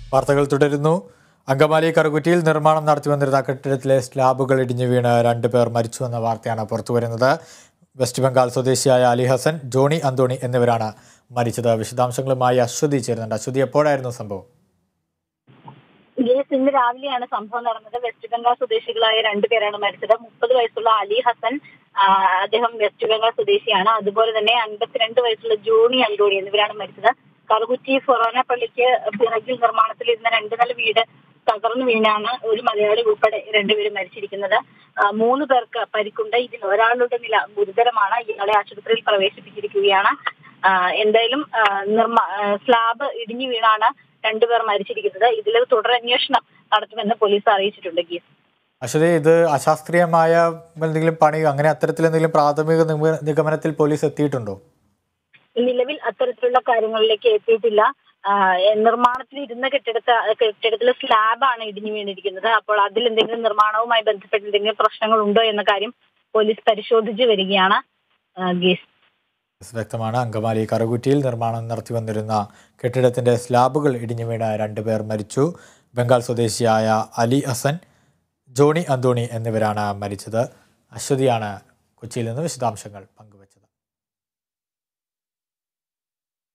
വാർത്തകൾ തുടരുന്നു അങ്കമാലി കറുകുറ്റിയിൽ നിർമ്മാണം നടത്തി വന്നിരുന്ന കെട്ടിടത്തിലെ സ്ലാബുകൾ ഇടിഞ്ഞു വീണ് രണ്ടുപേർ മരിച്ചുവെന്ന വാർത്തയാണ് പുറത്തുവരുന്നത് വെസ്റ്റ് ബംഗാൾ സ്വദേശിയായ അലി ഹസൻ ജോണി അന്തോണി എന്നിവരാണ് മരിച്ചത് വിശദാംശങ്ങളുമായി അശ്വതി ചേരുന്നുണ്ട് അശ്വതി എപ്പോഴായിരുന്നു സംഭവം യെസ് ഇന്ന് രാവിലെയാണ് സംഭവം നടന്നത് വെസ്റ്റ് ബംഗാൾ സ്വദേശികളായ രണ്ടുപേരാണ് മരിച്ചത് മുപ്പത് വയസ്സുള്ള അലി ഹസൻ ആ, അദ്ദേഹം വെസ്റ്റ് ബംഗാൾ സ്വദേശിയാണ് അതുപോലെ തന്നെ അൻപത്തിരണ്ട് വയസ്സുള്ള ജോണി അന്തോണി എന്നിവരാണ് മരിച്ചത് കറുകുറ്റി ഫൊറോന പള്ളിക്ക് പിറകിൽ നിർമ്മാണത്തിലിരുന്ന രണ്ട് നില വീട് തകർന്നു വീണാണ് ഒരു മലയാളി ഉൾപ്പെടെ രണ്ടുപേരും മരിച്ചിരിക്കുന്നത് ആ, മൂന്ന് പേർക്ക് പരിക്കുണ്ട് ഇതിൽ ഒരാളുടെ നില ഗുരുതരമാണ് ഇയാളെ ആശുപത്രിയിൽ പ്രവേശിപ്പിച്ചിരിക്കുകയാണ് ആ, എന്തായാലും ആ, നിർമ്മാ ആ, സ്ലാബ് ഇടിഞ്ഞു വീണാണ് രണ്ടുപേർ മരിച്ചിരിക്കുന്നത് ഇതിൽ തുടരന്വേഷണം നടത്തുമെന്ന് പോലീസ് അറിയിച്ചിട്ടുണ്ട് ഗീസ് അശ്വതി ഇത് അശാസ്ത്രീയമായ എന്തെങ്കിലും പണി അങ്ങനെ അത്തരത്തിൽ എന്തെങ്കിലും പ്രാഥമിക നിഗമ- നിഗമനത്തിൽ പോലീസ് എത്തിയിട്ടുണ്ടോ നിലവിൽ അത്തരത്തിലുള്ള കാര്യങ്ങളിലേക്ക് എത്തിയിട്ടില്ല ആ, നിർമ്മാണത്തിൽ ഇരുന്ന കെട്ടിടത്തെ കെട്ടിടത്തിലെ സ്ലാബാണ് ഇടിഞ്ഞു വീണിരിക്കുന്നത് അപ്പോൾ അതിൽ എന്തെങ്കിലും നിർമ്മാണവുമായി ബന്ധപ്പെട്ട് എന്തെങ്കിലും പ്രശ്നങ്ങൾ ഉണ്ടോ എന്ന കാര്യം പോലീസ് പരിശോധിച്ചു വരികയാണ് ആ, ഗീസ് എസ് വ്യക്തമാണ് അങ്കമാലി കറുകുറ്റിയിൽ നിർമ്മാണം നടത്തി വന്നിരുന്ന കെട്ടിടത്തിന്റെ സ്ലാബുകൾ ഇടിഞ്ഞു വീണ രണ്ടുപേർ മരിച്ചു ബംഗാൾ സ്വദേശിയായ അലി ഹസൻ ജോണി അന്തോണി എന്നിവരാണ് മരിച്ചത് അശ്വതിയാണ് കൊച്ചിയിൽ നിന്ന് വിശദാംശങ്ങൾ പങ്കുവച്ചത്